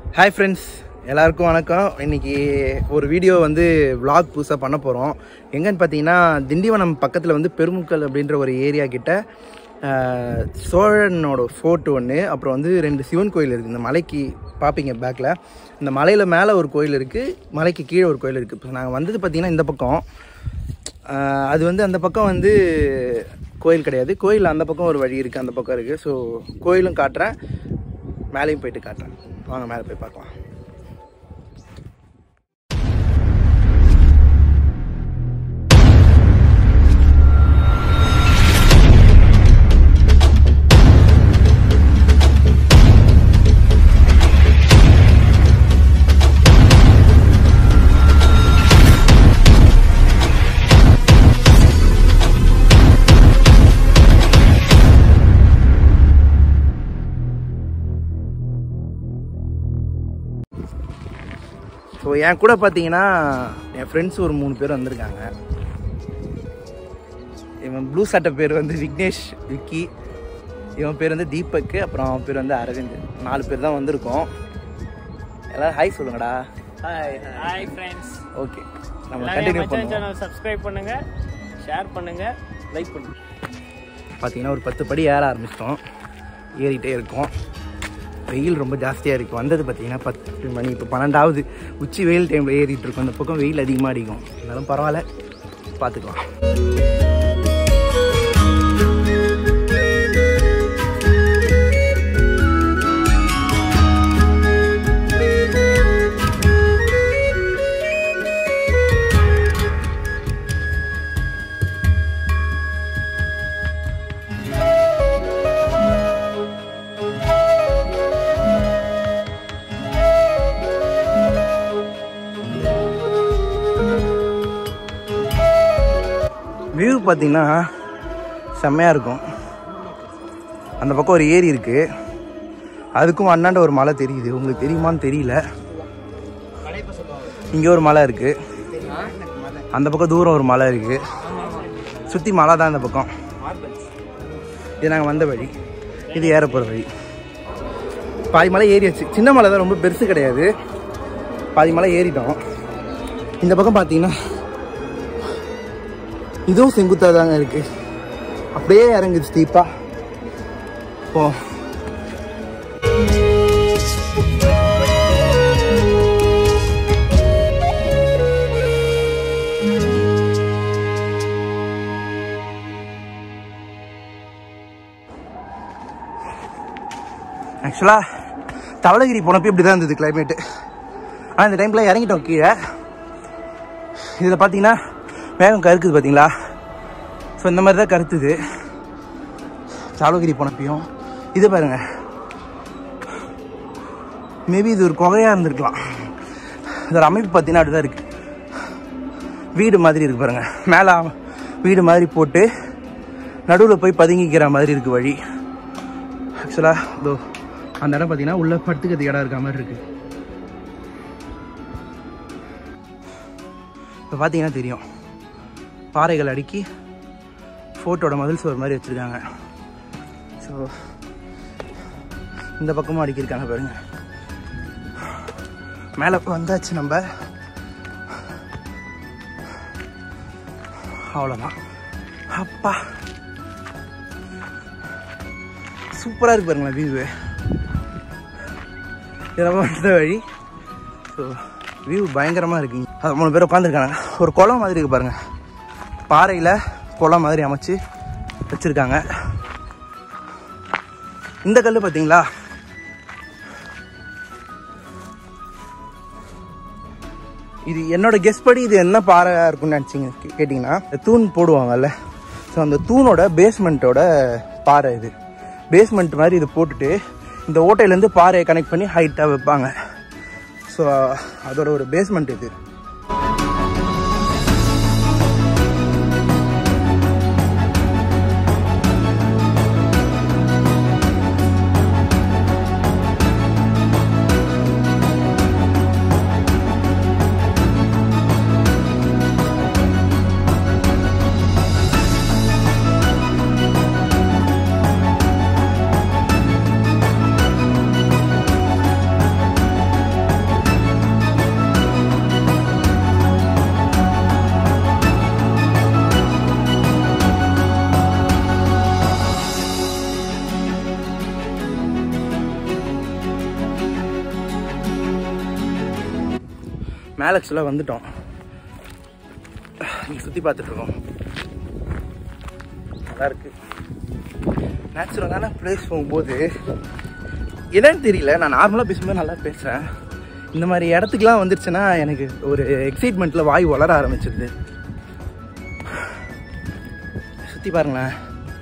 Hi friends எல்லாருக்கும் வணக்கம் இன்னைக்கு ஒரு வீடியோ வந்து vlog புதுசாக பண்ண போகிறோம் எங்கன்னு பார்த்தீங்கன்னா திண்டிவனம் பக்கத்தில் வந்து பெருமுக்கல் அப்படின்ற ஒரு ஏரியா கிட்ட ஆஹ், சோழனோட ஃபோர்ட் ஒன்று அப்புறம் வந்து ரெண்டு சிவன் கோயில் இருக்குது இந்த மலைக்கு பார்ப்பீங்க பேக்கில் இந்த மலையில் மேலே ஒரு கோயில் இருக்குது மலைக்கு கீழே ஒரு கோயில் இருக்குது இப்போ நாங்கள் வந்தது பார்த்தீங்கன்னா இந்த பக்கம் ஆஹ், அது வந்து அந்த பக்கம் வந்து கோயில் கிடையாது கோயில் அந்த பக்கம் ஒரு வழி இருக்குது அந்த பக்கம் இருக்குது ஸோ கோயிலும் காட்டுறேன் மேலேயும் போயிட்டு காட்டுறேன் வாங்க மேலே போய் பார்க்கலாம் ஸோ என் கூட பார்த்தீங்கன்னா என் ஃப்ரெண்ட்ஸ் ஒரு மூணு பேர் வந்திருக்காங்க இவன் ப்ளூ சட்டை பேர் வந்து விக்னேஷ் விக்கி இவன் பேர் வந்து தீபக் அப்புறம் அவன் பேர் வந்து அரவிந்த் நாலு பேர் தான் வந்திருக்கோம் எல்லாரும் ஹாய் சொல்லுங்கடா ஹாய் ஹாய் ஃப்ரெண்ட்ஸ் ஓகே நம்ம கண்டினியூ மச்சான் பண்ணுவோம் சேனல் சப்ஸ்கிரைப் பண்ணுங்க ஷேர் பண்ணுங்க லைக் பண்ணுங்க பார்த்தீங்கன்னா ஒரு பத்து படி ஏற ஆரம்பிச்சிட்டோம் ஏறிட்டே இருக்கோம் வெயில் ரொம்ப ஜாஸ்தியாக இருக்குது வந்தது பார்த்தீங்கன்னா பத்து மணி இப்போ பன்னெண்டாவது உச்சி வெயில் டைமில் ஏறிட்டு இருக்கோம் இந்த பக்கம் வெயில் அதிகமாக அடிக்கும் இருந்தாலும் பரவாயில்ல பார்த்துக்கலாம் வியூ பார்த்தீங்கன்னா செம்மையாக இருக்கும் அந்த பக்கம் ஒரு ஏரி இருக்குது அதுக்கும் அண்ணாண்ட ஒரு மலை தெரியுது உங்களுக்கு தெரியுமான்னு தெரியல இங்கே ஒரு மலை இருக்குது அந்த பக்கம் தூரம் ஒரு மலை இருக்குது சுற்றி மலை தான் இந்த பக்கம் இது நாங்கள் வந்த வழி இது ஏற போகிற வழி பாதி மலை ஏறியாச்சு சின்ன மலை தான் ரொம்ப பெருசு கிடையாது பாதி மலை ஏறிட்டோம் இந்த பக்கம் பார்த்தீங்கன்னா இதுவும் செங்குத்தாக தாங்க இருக்கு அப்படியே இறங்குது ஸ்டீப்பா போ ஆக்சுவலாக தவளகிரி போனப்போ இப்படி தான் இருந்தது கிளைமேட்டு ஆனால் இந்த டைமில் இறங்கிட்டோம் கீழே இதில் பார்த்தீங்கன்னா மேகம் கருக்குது பார்த்தீங்களா ஸோ இந்த மாதிரி தான் கருத்துது சாலகிரி போனப்பையும் இது பாருங்க மேபி இது ஒரு குகையாக இருந்திருக்கலாம் இதோட அமைப்பு பார்த்தீங்கன்னா அப்படிதான் இருக்கு வீடு மாதிரி இருக்கு பாருங்க மேலே வீடு மாதிரி போட்டு நடுவில் போய் பதுங்கிக்கிற மாதிரி இருக்கு வழி ஆக்சுவலாக இதோ அந்த இடம் பார்த்தீங்கன்னா உள்ள படுத்துக்கிறதுக்கு இடம் இருக்க மாதிரி இருக்கு இப்போ பார்த்தீங்கன்னா தெரியும் பாறைகள் அடுக்கி ஃபோட்டோட மதில் சுவர் மாதிரி வச்சுருக்காங்க ஸோ இந்த பக்கமும் அடுக்கியிருக்காங்க பாருங்க மேலே வந்தாச்சு நம்ம அவ்வளோதான் அப்பா சூப்பராக இருக்கு பாருங்களேன் வியூவு இதெல்லாம் வந்த வழி ஸோ வியூ பயங்கரமாக இருக்குங்க அது மூணு பேர் உட்காந்துருக்காங்க ஒரு குளம் மாதிரி இருக்கு பாருங்க பாறையில் குளம் மாதிரி அமைச்சு வச்சுருக்காங்க இந்த கல் பார்த்தீங்களா இது என்னோட கெஸ் படி இது என்ன பாறையாக இருக்கும்னு நினச்சிங்க கேட்டிங்கன்னா இந்த தூண் போடுவாங்கல்ல ஸோ அந்த தூணோட பேஸ்மெண்ட்டோட பாறை இது பேஸ்மெண்ட் மாதிரி இது போட்டுட்டு இந்த ஓட்டையிலேருந்து பாறையை கனெக்ட் பண்ணி ஹைட்டாக வைப்பாங்க ஸோ அதோட ஒரு பேஸ்மெண்ட் இது மேலே ஆக்சுவலாக வந்துட்டோம் இங்கே சுற்றி பார்த்துட்ருக்கோம் நல்லா இருக்கு நேச்சுரலான பிளேஸ் போகும்போது என்னன்னு தெரியல நான் நார்மலாக பேசும்போது நல்லா பேசுகிறேன் இந்த மாதிரி இடத்துக்குலாம் வந்துருச்சுன்னா எனக்கு ஒரு எக்ஸைட்மெண்ட்டில் வாய் வளர ஆரம்பிச்சிருது சுற்றி பாருங்களேன்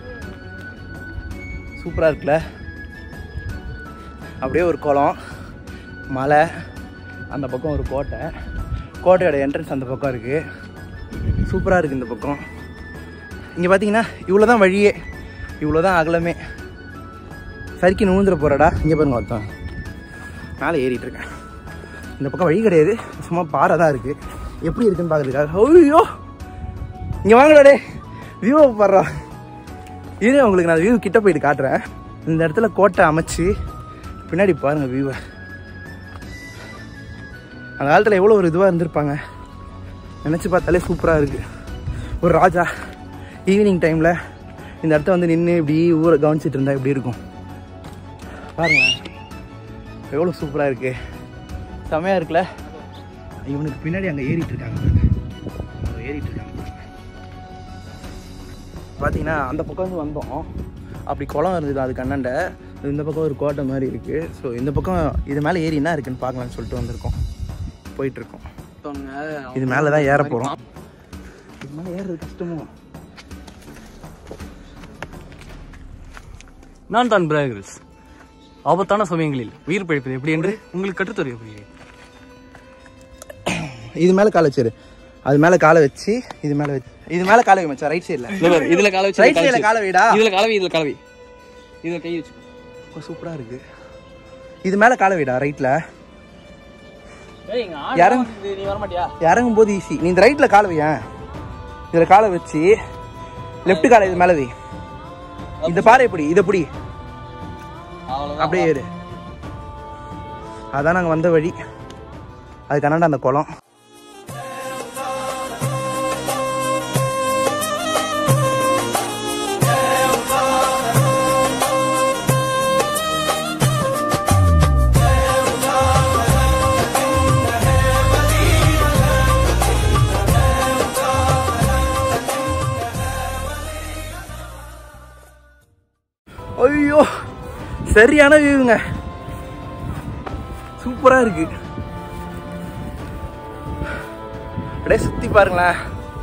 சூப்பராக இருக்குல்ல அப்படியே ஒரு குளம் மலை அந்த பக்கம் ஒரு கோட்டை கோட்டையோட என்ட்ரன்ஸ் அந்த பக்கம் இருக்குது சூப்பராக இருக்குது இந்த பக்கம் இங்கே பார்த்தீங்கன்னா இவ்வளோ தான் வழியே இவ்வளோ தான் அகலமே சறுக்கி நூந்துட போகிறடா இங்கே பாருங்க ஒருத்தன் மேலே ஏறிட்டு இருக்கேன் இந்த பக்கம் வழி கிடையாது சும்மா பாறை தான் இருக்குது எப்படி இருக்குன்னு பார்க்குறதுக்காக ஐயோ இங்கே வாங்கடா டே வியூவை பாடுறா இரு உங்களுக்கு நான் வியூ கிட்ட போயிட்டு காட்டுறேன் இந்த இடத்துல கோட்டை அமைச்சு பின்னாடி பாருங்கள் வியூவை அந்த காலத்தில் எவ்வளோ ஒரு இதுவாக இருந்திருப்பாங்க நினச்சி பார்த்தாலே சூப்பராக இருக்குது ஒரு ராஜா ஈவினிங் டைமில் இந்த இடத்த வந்து நின்று இப்படி ஊரை கவனிச்சிட்டு இருந்தா எப்படி இருக்கும் பாருங்களேன் எவ்வளோ சூப்பராக இருக்கு செமையாக இருக்குல்ல இவனுக்கு பின்னாடி அங்கே ஏறிட்டு இருக்காங்க அங்க ஏறிட்டு இருக்காங்க பார்த்தீங்கன்னா அந்த பக்கம் வந்து வந்தோம் அப்படி குளம் இருந்தது அது கண்ணண்ட இந்த பக்கம் ஒரு கோட்டை மாதிரி இருக்குது ஸோ இந்த பக்கம் இது மேலே ஏறி என்ன இருக்குன்னு பார்க்கலாம்னு சொல்லிட்டு வந்திருக்கோம் போயிட்டுருக்கோம் இது மேலே தான் ஏற போகிறோம் இது மேலே ஏறுறது கஷ்டமோ நான் தான் பிரகர்ஸ் ஆபத்தான சமயங்களில் உயிர் பிழைப்பது எப்படி என்று உங்களுக்கு கற்றுத்தர இது மேலே காலை வச்சிரு அது மேலே காலை வச்சு இது மேலே வச்சு இது மேலே காலை வை மச்சான் ரைட் சைடில் இதுல கால வச்சு ரைட் சைடில் காலை வைடா இதுல கலவை இதுல கலவை இதுல கை வச்சு சூப்பராக இருக்கு இது மேலே காலை வைடா ரைட்டில் யாரும் இறங்கு. நீ வர மாட்டியா இறங்கும் போது ஈஸி நீ இந்த ரைட்டில் காலை வையேன் இதில் காலை வச்சு லெஃப்ட் காலை இது மேலே வை இந்த பாறை எப்படி இதை பிடி அப்படியே ஏறு அதான் நாங்கள் வந்த வழி அது கண்ணாண்ட அந்த குளம் ஐயோ சரியான வியூங்க சூப்பரா இருக்கு அப்படியே சுத்தி பாருங்களேன்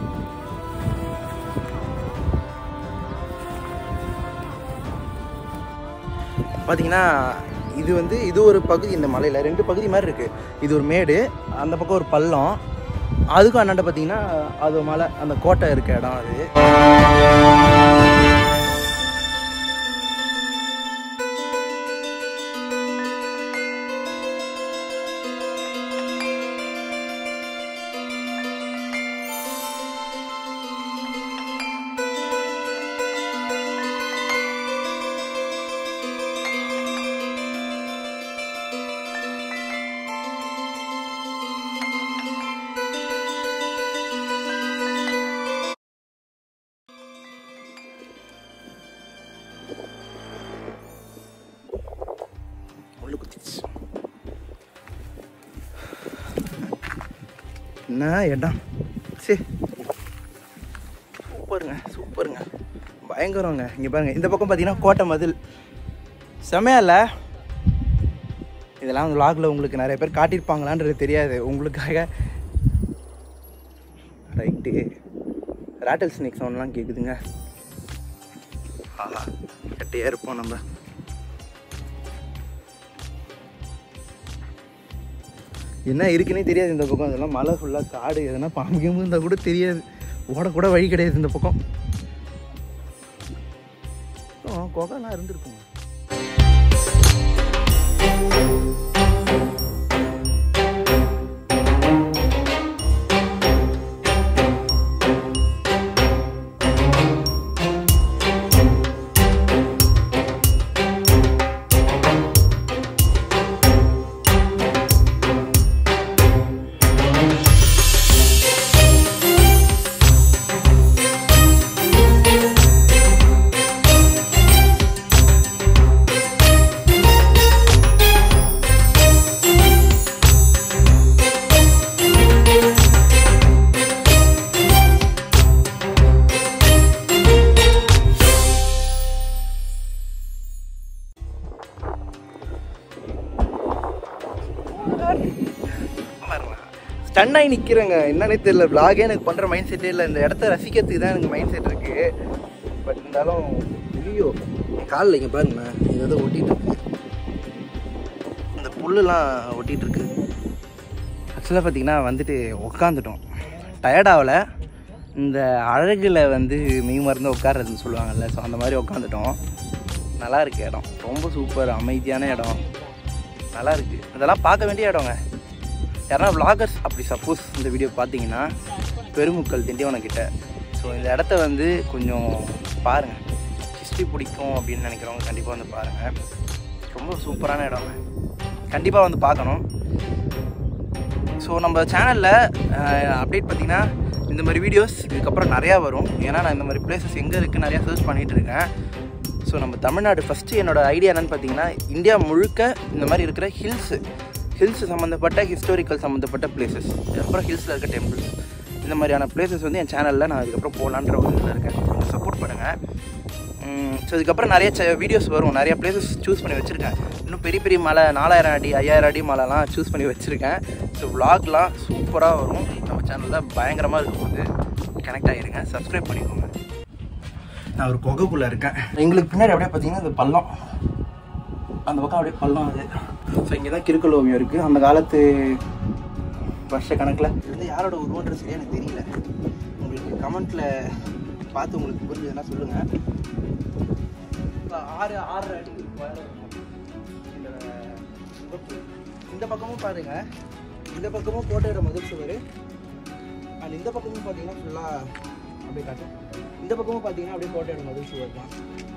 பார்த்தீங்கன்னா இது வந்து இது ஒரு பகுதி இந்த மலையில் ரெண்டு பகுதி மாதிரி இருக்கு இது ஒரு மேடு அந்த பக்கம் ஒரு பள்ளம் அதுக்கும் அண்ணாண்ட பார்த்தீங்கன்னா அது மலை அந்த கோட்டை இருக்க இடம் அது உள்ள குத்திச்சு என்ன இடம் சே சூப்பருங்க சூப்பருங்க பயங்கரங்க இங்கே பாருங்க இந்த பக்கம் பார்த்தீங்கன்னா கோட்டை மதில் செமையா இல்லை இதெல்லாம் vlogல உங்களுக்கு நிறைய பேர் காட்டியிருப்பாங்களான்றது தெரியாது உங்களுக்காக ரைட்டு ராட்டல் ஸ்னேக் சவுண்ட்லாம் கேட்குதுங்க ஆஹா கட்டையாக இருப்போம் நம்ம என்ன இருக்குன்னே தெரியாது இந்த பக்கம் இதெல்லாம் மலை ஃபுல்லாக காடு எதனா பாம்பு கீம்பு இருந்தால் கூட தெரியாது ஓடக்கூட வழி கிடையாது இந்த பக்கம் கொகைலாம் இருந்திருக்கும் ஸ்டன் ஆகி நிற்கிறேங்க என்னன்னே தெரியல vlog-ஏ எனக்கு பண்ணுற மைண்ட் செட்டே இல்லை இந்த இடத்த ரசிக்கிறதுக்கு தான் எனக்கு மைண்ட் செட் இருக்கு பட் இருந்தாலும் ஐயோ காலில் இங்கே பாருங்களேன் இது ஏதோ ஒட்டிட்டு இருக்கு இந்த புல்லுலாம் ஒட்டிட்டு இருக்கு ஆக்சுவலாக பார்த்தீங்கன்னா வந்துட்டு உக்காந்துட்டோம் டயர்டாகல இந்த அழகில் வந்து மெய் மறந்து உட்கார்றதுன்னு சொல்லுவாங்கல்ல ஸோ அந்த மாதிரி உட்காந்துட்டோம் நல்லா இருக்கு இடம் ரொம்ப சூப்பர் அமைதியான இடம் நல்லா இருக்கு இதெல்லாம் பார்க்க வேண்டிய இடங்க யாரா vloggers அப்படி சப்போஸ் இந்த வீடியோ பார்த்தீங்கன்னா பெருமுக்கல் திண்டிவனம் கிட்ட ஸோ இந்த இடத்த வந்து கொஞ்சம் பாருங்கள் ஹிஸ்ட்ரி பிடிக்கும் அப்படின்னு நினைக்கிறவங்க கண்டிப்பாக வந்து பாருங்கள் ரொம்ப சூப்பரான இடங்க கண்டிப்பாக வந்து பார்க்கணும் ஸோ நம்ம சேனலில் அப்டேட் பார்த்தீங்கன்னா இந்த மாதிரி வீடியோஸ் இதுக்கப்புறம் நிறையா வரும் ஏன்னா நான் இந்த மாதிரி பிளேசஸ் எங்கே இருக்குது நிறையா சர்ச் பண்ணிகிட்டு இருக்கேன் ஸோ நம்ம தமிழ்நாடு ஃபஸ்ட்டு என்னோட ஐடியா என்னன்னு பார்த்தீங்கன்னா இந்தியா முழுக்க இந்த மாதிரி இருக்கிற ஹில்ஸு ஹில்ஸ் சம்மந்தப்பட்ட ஹிஸ்டாரிக்கல் சம்மந்தப்பட்ட பிளேசஸ் அப்புறம் ஹில்ஸில் இருக்க டெம்பிள்ஸ் இந்த மாதிரியான பிளேசஸ் வந்து என் சேனலில் நான் அதுக்கப்புறம் போகலான்ற ஒரு இதில் இருக்கேன் கொஞ்சம் சப்போர்ட் பண்ணுங்கள் ஸோ இதுக்கப்புறம் நிறைய வீடியோஸ் வரும் நிறைய பிளேசஸ் சூஸ் பண்ணி வச்சுருக்கேன் இன்னும் பெரிய பெரிய மலை நாலாயிரம் அடி ஐயாயிரம் அடி மலைலாம் சூஸ் பண்ணி வச்சுருக்கேன் ஸோ vlogலாம் சூப்பராக வரும் நம்ம சேனலில் பயங்கரமாக இருக்கும் போது கனெக்ட் ஆகிருங்க சப்ஸ்கிரைப் பண்ணிக்கோங்க நான் ஒரு குகைக்குள்ளே இருக்கேன் எங்களுக்கு பின்னாடி அப்படியே பார்த்தீங்கன்னா இந்த பள்ளம் அந்த பக்கம் அப்படியே பள்ளம் அது ஸோ இங்கே தான் கிறுக்கல் ஓவியம் இருக்குது அந்த காலத்து வருஷ கணக்கில் இது வந்து யாரோட உருவன்றது சரியா எனக்கு தெரியல உங்களுக்கு கமெண்ட்டில் பார்த்து உங்களுக்கு புரிஞ்சதுன்னா சொல்லுங்கள் இப்போ ஆறு ஆறரை அடி உயரம் இருக்கும். இந்த சிவப்பு. இந்த பக்கமும் பாருங்க இந்த பக்கமும் கோட்டையோட மதில் சுவர் அண்ட் இந்த பக்கமும் பார்த்தீங்கன்னா ஃபுல்லாக அப்படியே காட்டும் இந்த பக்கமும் பார்த்தீங்கன்னா அப்படியே கோட்டையோட மதில் சுவர் தான்